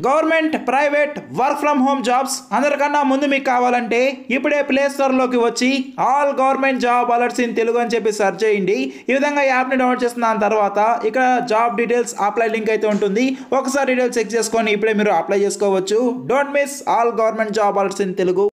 government private work from home jobs అందరికన్నా ముందు మీకు కావాలంటే ఇప్పుడే ప్లే స్టోర్లోకి వచ్చి all government job alerts in Telugu అని చెప్పి సెర్చ్ చేయండి ఈ విధంగా యాప్ని డౌన్లోడ్ చేసిన తర్వాత ఇక్కడ జాబ్ డీటెయిల్స్ అప్లై లింక్ అయితే ఉంటుంది ఒకసారి డీటెయిల్స్ చెక్ చేసుకొని ఇప్పుడే మీరు అప్లై చేసుకోవచ్చు don't miss all government job alerts in Telugu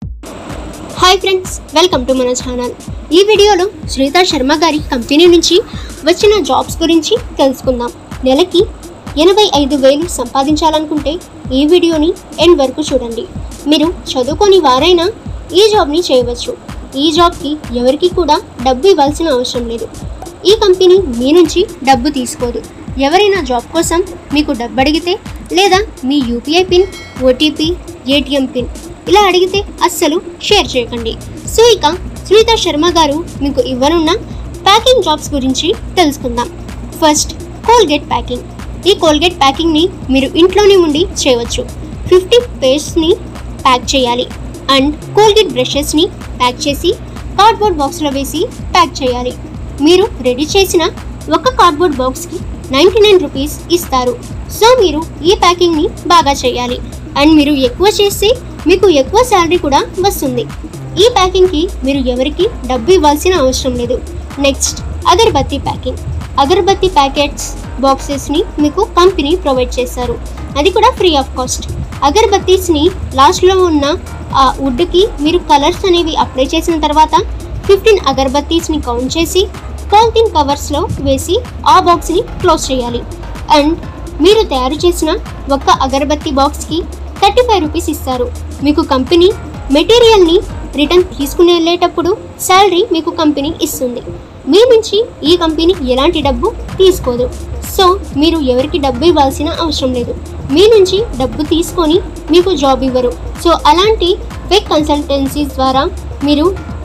hi friends welcome to మన ఛానల్ ఈ వీడియోలో శ్రీతా శర్మ గారి కంపెనీ నుంచి వచ్చిన జాబ్స్ గురించి తెలుసుకుందాం నెలకి ఎనభై ఐదు వేలు సంపాదించాలనుకుంటే ఈ వీడియోని ఎండ్ వరకు చూడండి మీరు చదువుకొని వారైనా ఈ జాబ్ని చేయవచ్చు ఈ జాబ్కి ఎవరికి కూడా డబ్బు ఇవ్వాల్సిన అవసరం లేదు ఈ కంపెనీ మీ నుంచి డబ్బు తీసుకోదు ఎవరైనా జాబ్ కోసం మీకు డబ్బు అడిగితే లేదా మీ UPI PIN OTP ATM PIN ఇలా అడిగితే అస్సలు షేర్ చేయకండి సో ఇక శ్రీత శర్మ గారు మీకు ఇవ్వనున్న ప్యాకింగ్ జాబ్స్ గురించి తెలుసుకుందాం ఫస్ట్ కోల్గేట్ ప్యాకింగ్ ఈ కోల్గేట్ ప్యాకింగ్ని మీరు ఇంట్లోనే ఉండి చేయవచ్చు ఫిఫ్టీ పేస్ట్ని ప్యాక్ చేయాలి అండ్ కోల్గేట్ బ్రషెస్ని ప్యాక్ చేసి కార్డ్బోర్డ్ బాక్స్లో వేసి ప్యాక్ చేయాలి మీరు రెడీ చేసిన ఒక కార్డ్బోర్డ్ బాక్స్కి నైంటీ నైన్ రూపీస్ ఇస్తారు సో మీరు ఈ ప్యాకింగ్ని బాగా చేయాలి అండ్ మీరు ఎక్కువ చేస్తే మీకు ఎక్కువ శాలరీ కూడా వస్తుంది ఈ ప్యాకింగ్కి మీరు ఎవరికి డబ్బు ఇవ్వాల్సిన అవసరం లేదు next agarbatti packing agarbatti packets బాక్సెస్ని మీకు కంపెనీ ప్రొవైడ్ చేస్తారు అది కూడా ఫ్రీ ఆఫ్ కాస్ట్ అగరబత్తీస్ని లాస్ట్లో ఉన్న ఆ వుడ్కి మీరు కలర్స్ అనేవి అప్లై చేసిన తర్వాత ఫిఫ్టీన్ అగరబత్తీస్ని కౌంట్ చేసి పాలిథిన్ కవర్స్లో వేసి ఆ బాక్స్ని క్లోజ్ చేయాలి అండ్ మీరు తయారు చేసిన ఒక్క అగరబత్తి బాక్స్కి థర్టీ ఫైవ్ రూపీస్ ఇస్తారు మీకు కంపెనీ మెటీరియల్ని రిటర్న్ తీసుకుని వెళ్ళేటప్పుడు శాలరీ మీకు కంపెనీ ఇస్తుంది మీ నుంచి ఈ కంపెనీ ఎలాంటి డబ్బు తీసుకోదు సో మీరు ఎవరికి డబ్బు ఇవ్వాల్సిన అవసరం లేదు మీ నుంచి డబ్బు తీసుకొని మీకు జాబ్ ఇవ్వరు సో అలాంటి ఫేక్ కన్సల్టెన్సీస్ ద్వారా మీరు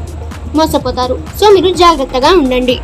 మోసపోతారు సో మీరు జాగ్రత్తగా ఉండండి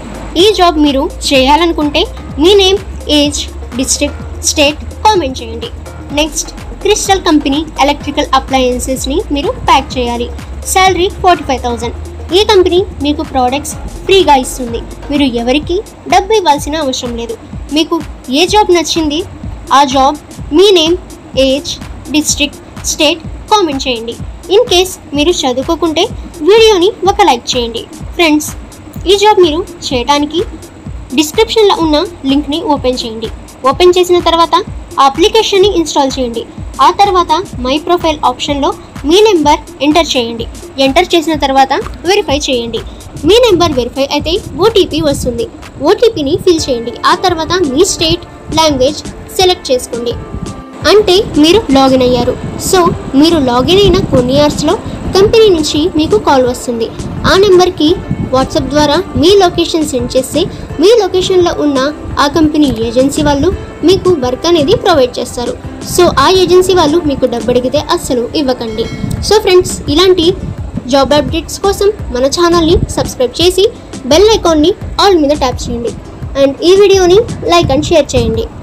ఈ జాబ్ మీరు చేయాలనుకుంటే మీ name age district state comment చేయండి నెక్స్ట్ క్రిస్టల్ కంపెనీ ఎలక్ట్రికల్ అప్లయన్సెస్ని మీరు ప్యాక్ చేయాలి శాలరీ ఫార్టీ ఫైవ్ థౌజండ్ ఈ కంపెనీ మీకు ప్రోడక్ట్స్ ఫ్రీగా ఇస్తుంది మీరు ఎవరికి డబ్బు ఇవ్వాల్సిన అవసరం లేదు మీకు ఏ జాబ్ నచ్చింది ఆ జాబ్ మీ name age district state comment చేయండి ఇన్ కేస్ మీరు చదువుకోకుంటే వీడియోని ఒక లైక్ చేయండి ఫ్రెండ్స్ ఈ జాబ్ మీరు చేయడానికి డిస్క్రిప్షన్లో ఉన్న లింక్ని ఓపెన్ చేయండి ఓపెన్ చేసిన తర్వాత ఆ అప్లికేషన్ని ఇన్స్టాల్ చేయండి ఆ తర్వాత మై ప్రొఫైల్ ఆప్షన్లో మీ నెంబర్ ఎంటర్ చేయండి ఎంటర్ చేసిన తర్వాత వెరిఫై చేయండి మీ నెంబర్ వెరిఫై అయితే ఓటీపీ వస్తుంది ఓటీపీని ఫిల్ చేయండి ఆ తర్వాత మీ స్టేట్ లాంగ్వేజ్ సెలెక్ట్ చేసుకోండి అంటే మీరు లాగిన్ అయ్యారు సో మీరు లాగిన్ అయిన కొన్ని అవర్స్లో కంపెనీ నుంచి మీకు కాల్ వస్తుంది ఆ నెంబర్కి వాట్సాప్ ద్వారా మీ లొకేషన్ సెండ్ చేస్తే మీ లొకేషన్లో ఉన్న ఆ కంపెనీ ఏజెన్సీ వాళ్ళు మీకు వర్క్ అనేది ప్రొవైడ్ చేస్తారు సో ఆ ఏజెన్సీ వాళ్ళు మీకు డబ్బు అడిగితే అస్సలు ఇవ్వకండి సో ఫ్రెండ్స్ ఇలాంటి జాబ్ అప్డేట్స్ కోసం మన ఛానల్ని సబ్స్క్రైబ్ చేసి బెల్ ఐకాన్ని ఆల్ మీద ట్యాప్ చేయండి అండ్ ఈ వీడియోని లైక్ అండ్ షేర్ చేయండి